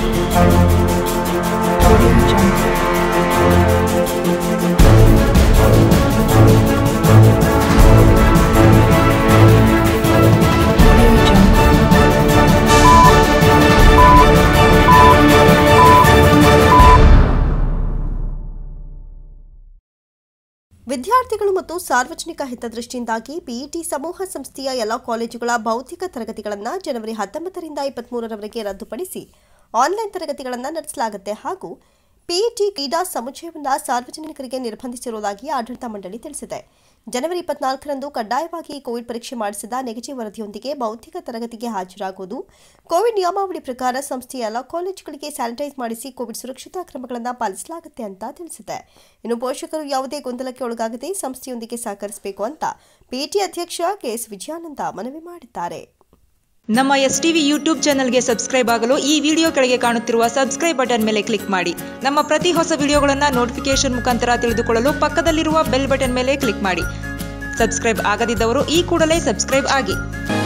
Audio Jungle. Audio Jungle. ವಿದ್ಯಾರ್ಥಿಗಳು ಮತ್ತು ಸಾರ್ವಜನಿಕ ಹಿತದೃಷ್ಟಿಯಿಂದಾಗಿ ಬಿಇಟಿ ಸಮೂಹ ಸಂಸ್ಥೆಯ ಎಲ್ಲ ಕಾಲೇಜುಗಳ ಭೌತಿಕ ತರಗತಿಗಳನ್ನು ಜನವರಿ ಹತ್ತೊಂಬತ್ತರಿಂದ ಇಪ್ಪತ್ಮೂರರವರೆಗೆ ರದ್ದುಪಡಿಸಿ ಆನ್ಲೈನ್ ತರಗತಿಗಳನ್ನು ನಡೆಸಲಾಗುತ್ತೆ ಹಾಗೂ ಪಿಇಟಿ ಕ್ರೀಡಾ ಸಮುಚ್ಚಯವನ್ನು ಸಾರ್ವಜನಿಕರಿಗೆ ನಿರ್ಬಂಧಿಸಿರುವುದಾಗಿ ಆಡಳಿತ ಮಂಡಳಿ ತಿಳಿಸಿದೆ ಜನವರಿ ಇಪ್ಪತ್ನಾಲ್ಕರಂದು ಕಡ್ಡಾಯವಾಗಿ ಕೋವಿಡ್ ಪರೀಕ್ಷೆ ಮಾಡಿಸಿದ ನೆಗೆಟಿವ್ ವರದಿಯೊಂದಿಗೆ ಭೌತಿಕ ತರಗತಿಗೆ ಹಾಜರಾಗುವುದು ಕೋವಿಡ್ ನಿಯಮಾವಳಿ ಪ್ರಕಾರ ಸಂಸ್ಥೆಯ ಎಲ್ಲ ಕಾಲೇಜುಗಳಿಗೆ ಸ್ಯಾನಿಟೈಸ್ ಮಾಡಿಸಿ ಕೋವಿಡ್ ಸುರಕ್ಷತಾ ಕ್ರಮಗಳನ್ನು ಪಾಲಿಸಲಾಗುತ್ತೆ ಅಂತ ತಿಳಿಸಿದೆ ಇನ್ನು ಪೋಷಕರು ಯಾವುದೇ ಗೊಂದಲಕ್ಕೆ ಒಳಗಾಗದೆ ಸಂಸ್ಥೆಯೊಂದಿಗೆ ಸಹಕರಿಸಬೇಕು ಅಂತ ಪಿಟಿ ಅಧ್ಯಕ್ಷ ಕೆಎಸ್ ವಿಜಯಾನಂದ ಮನವಿ ಮಾಡಿದ್ದಾರೆ ನಮ್ಮ ಎಸ್ ಟಿವಿ ಯೂಟ್ಯೂಬ್ ಚಾನಲ್ಗೆ ಸಬ್ಸ್ಕ್ರೈಬ್ ಆಗಲು ಈ ವಿಡಿಯೋ ಕೆಳಗೆ ಕಾಣುತ್ತಿರುವ ಸಬ್ಸ್ಕ್ರೈಬ್ ಬಟನ್ ಮೇಲೆ ಕ್ಲಿಕ್ ಮಾಡಿ ನಮ್ಮ ಪ್ರತಿ ಹೊಸ ವಿಡಿಯೋಗಳನ್ನು ನೋಟಿಫಿಕೇಶನ್ ಮುಖಾಂತರ ತಿಳಿದುಕೊಳ್ಳಲು ಪಕ್ಕದಲ್ಲಿರುವ ಬೆಲ್ ಬಟನ್ ಮೇಲೆ ಕ್ಲಿಕ್ ಮಾಡಿ ಸಬ್ಸ್ಕ್ರೈಬ್ ಆಗದಿದ್ದವರು ಈ ಕೂಡಲೇ ಸಬ್ಸ್ಕ್ರೈಬ್ ಆಗಿ